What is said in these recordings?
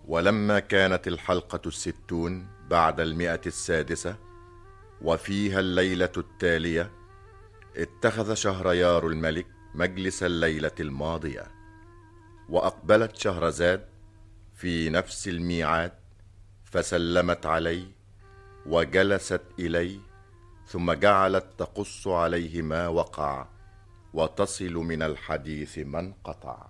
ولما كانت الحلقة الستون بعد المئة السادسة وفيها الليلة التالية اتخذ شهريار الملك مجلس الليلة الماضية وأقبلت شهرزاد في نفس الميعاد فسلمت عليه وجلست إليه ثم جعلت تقص عليه ما وقع وتصل من الحديث ما انقطع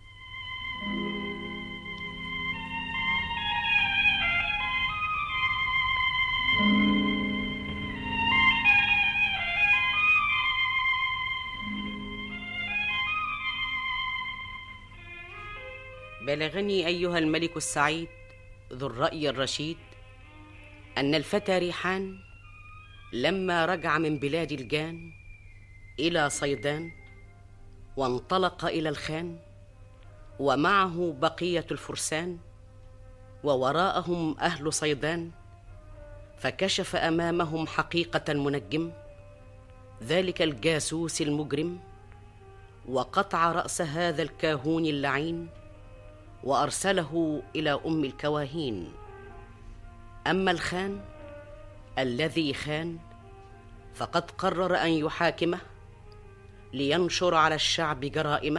بلغني ايها الملك السعيد ذو الراي الرشيد ان الفتى ريحان لما رجع من بلاد الجان الى صيدان وانطلق الى الخان ومعه بقيه الفرسان ووراءهم اهل صيدان فكشف امامهم حقيقه المنجم ذلك الجاسوس المجرم وقطع راس هذا الكاهون اللعين وارسله الى ام الكواهين اما الخان الذي خان فقد قرر ان يحاكمه لينشر على الشعب جرائمه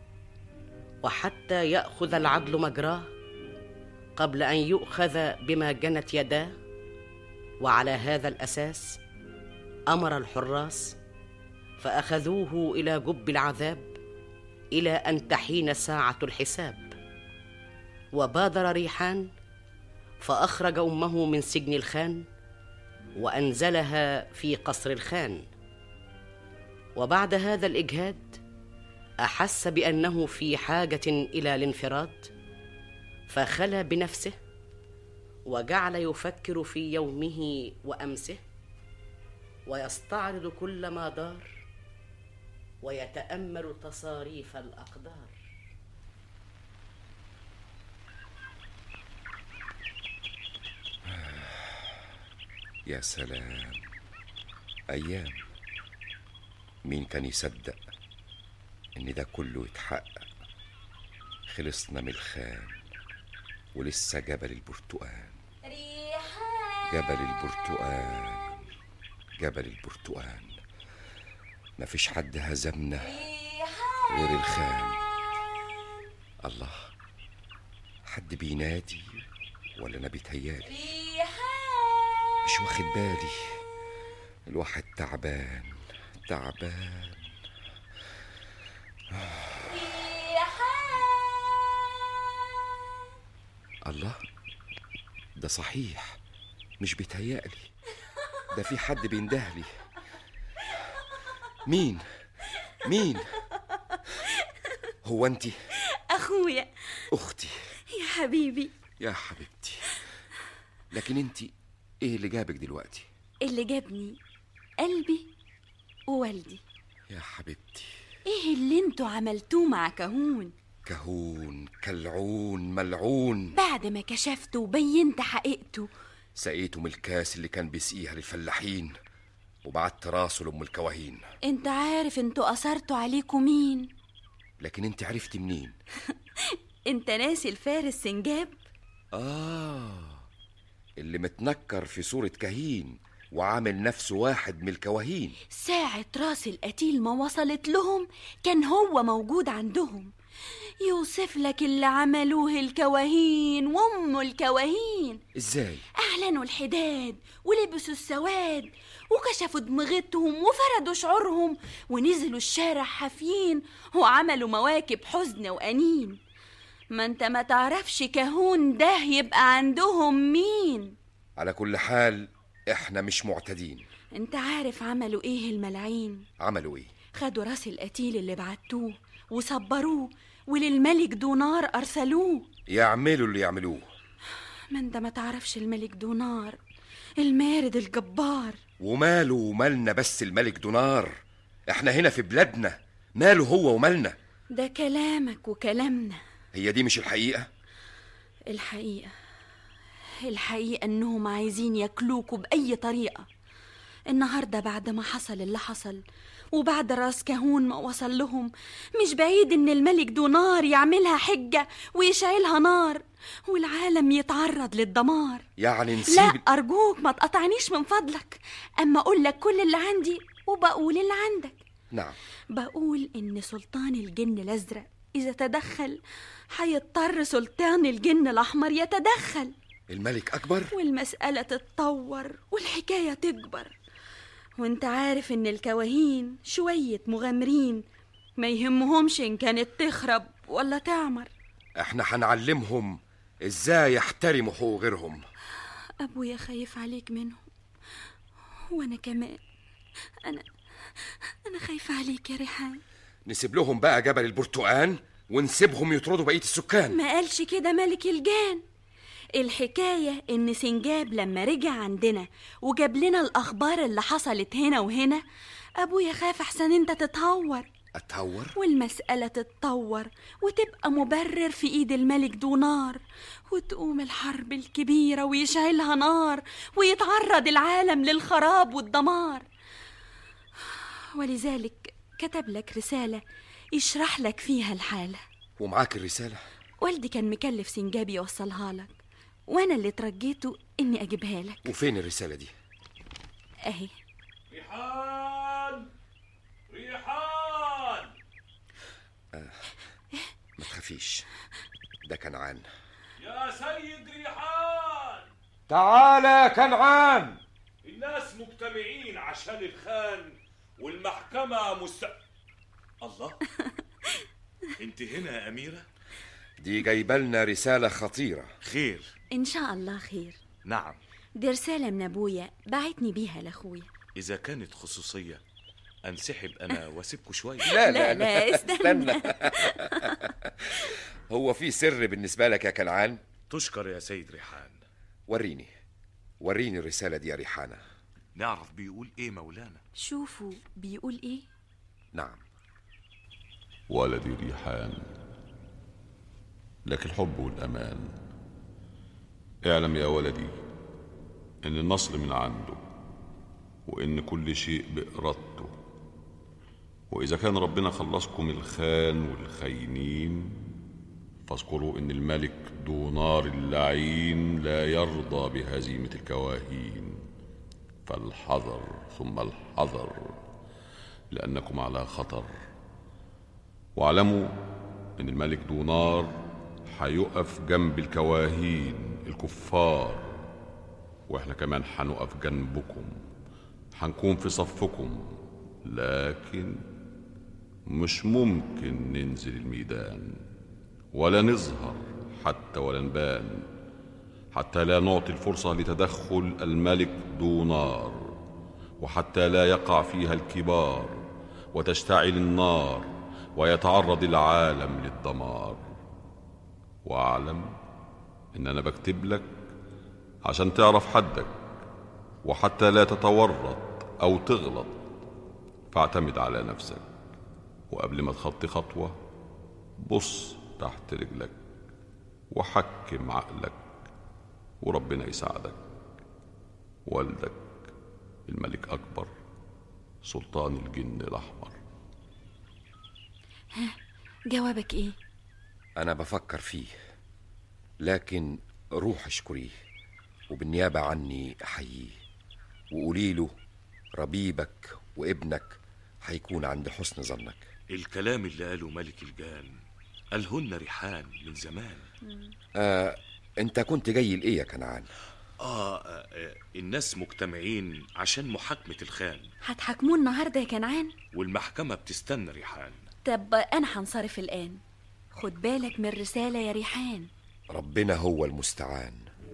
وحتى ياخذ العدل مجراه قبل ان يؤخذ بما جنت يداه وعلى هذا الاساس امر الحراس فاخذوه الى جب العذاب الى ان تحين ساعه الحساب وبادر ريحان فاخرج امه من سجن الخان وانزلها في قصر الخان وبعد هذا الاجهاد احس بانه في حاجه الى الانفراد فخلا بنفسه وجعل يفكر في يومه وامسه ويستعرض كل ما دار ويتامل تصاريف الاقدار يا سلام أيام مين كان يصدق إن ده كله يتحقق خلصنا من الخان ولسه جبل البرتقال ريحان جبل البرتقال جبل البرتقال مفيش حد هزمنا ريحان غير الخان الله حد بينادي ولا انا بيتهيالي ريحان مش واخد بالي الواحد تعبان تعبان ريحان الله ده صحيح مش بيتهيألي ده في حد بيندهلي مين مين هو انت أخويا اختي يا حبيبي يا حبيبتي لكن انت ايه اللي جابك دلوقتي اللي جابني قلبي ووالدي يا حبيبتي ايه اللي انتوا عملتوه مع كهون كهون كلعون ملعون بعد ما كشفت وبينت حقيقته سقيته من الكاس اللي كان بيسقيها للفلاحين وبعت راسه لام الكواهين انت عارف انتوا اثرتوا عليكم مين لكن انت عرفتي منين انت ناسي الفارس سنجاب آه اللي متنكر في صورة كهين وعامل نفسه واحد من الكواهين ساعة راس القتيل ما وصلت لهم كان هو موجود عندهم يوصف لك اللي عملوه الكواهين وام الكواهين ازاي أعلنوا الحداد ولبسوا السواد وكشفوا دماغتهم وفردوا شعورهم ونزلوا الشارع حافيين وعملوا مواكب حزن وأنين ما انت ما تعرفش كهون ده يبقى عندهم مين على كل حال احنا مش معتدين انت عارف عملوا ايه الملاعين عملوا ايه خدوا راس القتيل اللي بعتوه وصبروه وللملك دونار أرسلوه يعملوا اللي يعملوه ما انت ما تعرفش الملك دونار المارد الجبار وماله ومالنا بس الملك دونار احنا هنا في بلادنا ماله هو ومالنا ده كلامك وكلامنا هي دي مش الحقيقة الحقيقة الحقيقة انهم عايزين ياكلوكوا بأي طريقة النهاردة بعد ما حصل اللي حصل وبعد راس كهون ما وصل لهم مش بعيد ان الملك دونار يعملها حجة ويشعلها نار والعالم يتعرض للدمار يعني لا نسيب أرجوك ما تقطعنيش من فضلك أما أقول لك كل اللي عندي وبقول اللي عندك نعم بقول إن سلطان الجن الأزرق إذا تدخل هيضطر سلطان الجن الأحمر يتدخل الملك أكبر والمسألة تتطور والحكاية تكبر وانت عارف ان الكواهين شوية مغامرين ما يهمهمش ان كانت تخرب ولا تعمر احنا هنعلمهم ازاي يحترموا حقوق غيرهم ابويا خايف عليك منهم وانا كمان انا انا خايفة عليك يا ريحان نسيب لهم بقى جبل البرتقال ونسيبهم يطردوا بقية السكان ما قالش كده ملك الجان الحكاية إن سنجاب لما رجع عندنا وجاب لنا الأخبار اللي حصلت هنا وهنا أبويا خاف أحسن أنت تتهور أتهور والمسألة تتطور وتبقى مبرر في إيد الملك دونار وتقوم الحرب الكبيرة ويشعلها نار ويتعرض العالم للخراب والدمار ولذلك كتب لك رسالة يشرح لك فيها الحالة ومعاك الرسالة والدي كان مكلف سنجاب يوصلها لك وانا اللي ترجيته اني اجيبها لك وفين الرسالة دي اهي ريحان ريحان ما تخافيش ده كنعان يا سيد ريحان تعالى يا كنعان الناس مجتمعين عشان الخان والمحكمة مست الله انت هنا يا أميرة دي جايبالنا رسالة خطيرة خير ان شاء الله خير نعم دي رسالة من ابويا بعتني بيها لاخويا إذا كانت خصوصية أنسحب أنا وأسيبكوا شوية لا لا لا استنى هو في سر بالنسبة لك يا كنعان تشكر يا سيد ريحان وريني وريني الرسالة دي يا ريحانة نعرف بيقول إيه مولانا شوفوا بيقول ايه نعم ولدي ريحان لك الحب والأمان اعلم يا ولدي إن النصر من عنده وإن كل شيء بإرادته وإذا كان ربنا خلصكم الخان والخاينين فاذكروا إن الملك دونار اللعين لا يرضى بهزيمة الكواهين فالحذر ثم الحذر لأنكم على خطر واعلموا ان الملك دونار هيقف جنب الكواهين الكفار واحنا كمان هنقف جنبكم هنكون في صفكم لكن مش ممكن ننزل الميدان ولا نظهر حتى ولا نبان حتى لا نعطي الفرصة لتدخل الملك دونار وحتى لا يقع فيها الكبار وتشتعل النار ويتعرض العالم للدمار واعلم ان انا بكتب لك عشان تعرف حدك وحتى لا تتورط او تغلط فاعتمد على نفسك وقبل ما تخطي خطوه بص تحت رجلك وحكم عقلك وربنا يساعدك والدك الملك اكبر سلطان الجن الاحمر جوابك ايه أنا بفكر فيه لكن روح اشكريه وبالنيابة عني أحييه وقولي له ربيبك وابنك هيكون عند حسن ظنك الكلام اللي قاله ملك الجان قالهن ريحان من زمان آه أنت كنت جاي لإيه يا كنعان؟ آه, آه, آه الناس مجتمعين عشان محاكمة الخان هتحاكموه النهارده يا كنعان والمحكمة بتستنى ريحان طب انا هنصرف الان خد بالك من الرسالة يا ريحان ربنا هو المستعان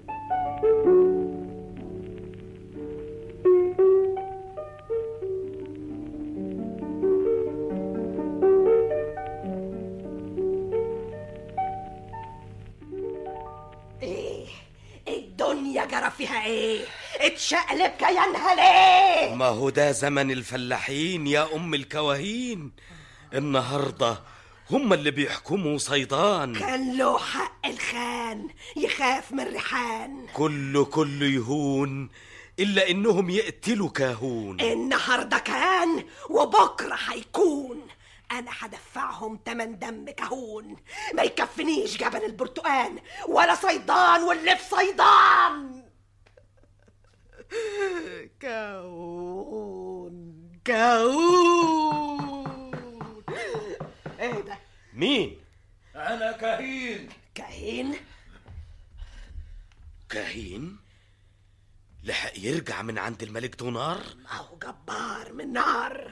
ايه الدنيا جرى فيها ايه اتشقلب كيانها ليه ما هو ده زمن الفلاحين يا أم الكواهين النهاردة هم اللي بيحكموا صيدان كان له حق الخان يخاف من ريحان كله كله يهون إلا إنهم يقتلوا كاهون النهارده كان وبكره هيكون انا هدفعهم تمن دم كهون ما يكفنيش جبل البرتقال ولا صيدان واللي في صيدان كهون كهون ايه ده مين؟ أنا كهين كهين كاهين؟ لحق يرجع من عند الملك دونار؟ او جبار من نار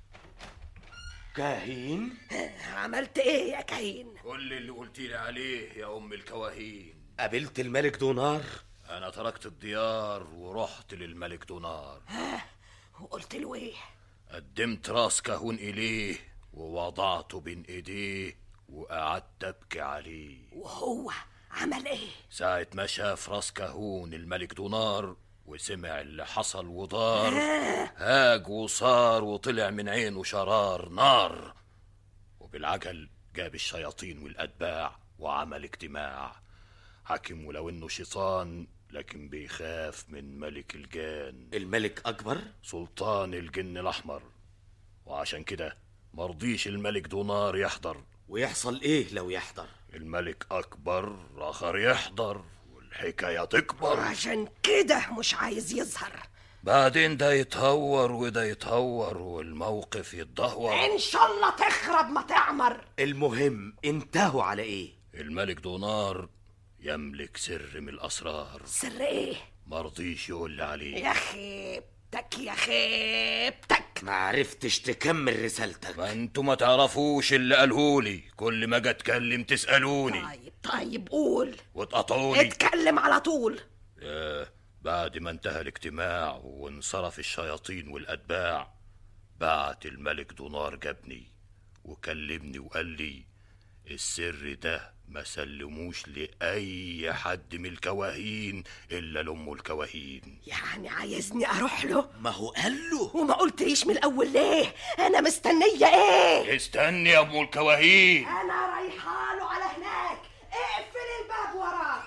كاهين؟ عملت ايه يا كهين كل اللي قلتي لي عليه يا ام الكواهين قابلت الملك دونار؟ انا تركت الديار ورحت للملك دونار وقلت له ايه قدمت راس كهون اليه ووضعته بين ايديه وقعدت ابكي عليه وهو عمل ايه ساعة ما شاف راس كهون الملك دونار وسمع اللي حصل ودار هاج وصار وطلع من عينه شرار نار وبالعجل جاب الشياطين والأتباع وعمل اجتماع حكم ولو انه شيطان لكن بيخاف من ملك الجان الملك أكبر؟ سلطان الجن الأحمر وعشان كده مرضيش الملك دونار يحضر ويحصل إيه لو يحضر؟ الملك أكبر آخر يحضر والحكاية تكبر عشان كده مش عايز يظهر بعدين ده يتهور وده يتهور والموقف يتدهور ان شاء الله تخرب ما تعمر المهم انتهوا على إيه؟ الملك دونار يملك سر من الأسرار سر ايه مرضيش يقول لي عليه يا خيبتك يا خيبتك ما عرفتش تكمل رسالتك ما انتوا ما تعرفوش اللي قالهولي كل ما اجي اتكلم تسألوني طيب طيب قول وتقطعوني اتكلم على طول آه بعد ما انتهى الاجتماع وانصرف الشياطين والأتباع بعت الملك دونار جابني وكلمني وقال لي السر ده ما سلموش لأي حد من الكواهين إلا لأم الكواهين يعني عايزني اروح له ما هو قال له وما قلتليش من الاول ليه انا مستنيه ايه استني يا أم الكواهين انا رايحه له على هناك اقفل الباب وراك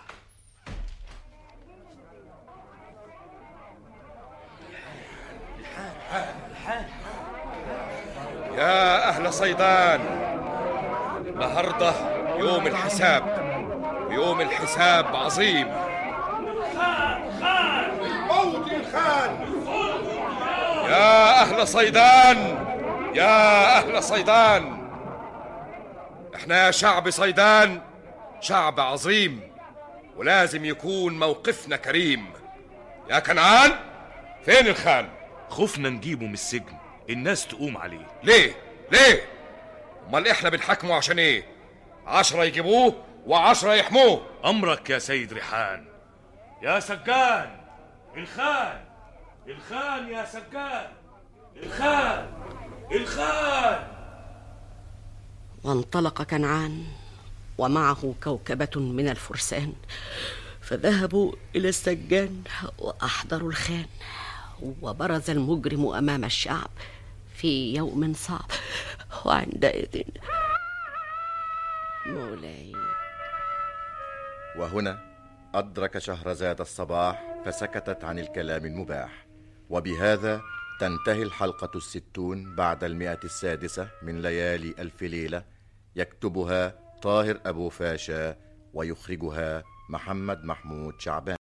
يا أهل صيدان النهاردة يوم الحساب ويوم الحساب عظيم موت الخان يا أهل صيدان يا أهل صيدان احنا شعب صيدان شعب عظيم ولازم يكون موقفنا كريم يا كنعان فين الخان خفنا نجيبه من السجن الناس تقوم عليه ليه ليه امال احنا بنحاكمه عشان ايه عشرة يجيبوه وعشرة يحموه أمرك يا سيد ريحان يا سجان الخان الخان يا سجان الخان الخان وانطلق كنعان ومعه كوكبة من الفرسان فذهبوا إلى السجان وأحضروا الخان وبرز المجرم أمام الشعب في يوم صعب وعندئذ مولاي وهنا أدرك شهرزاد الصباح فسكتت عن الكلام المباح وبهذا تنتهي الحلقة الستون بعد المئة السادسة من ليالي ألف ليلة يكتبها طاهر أبو فاشا ويخرجها محمد محمود شعبان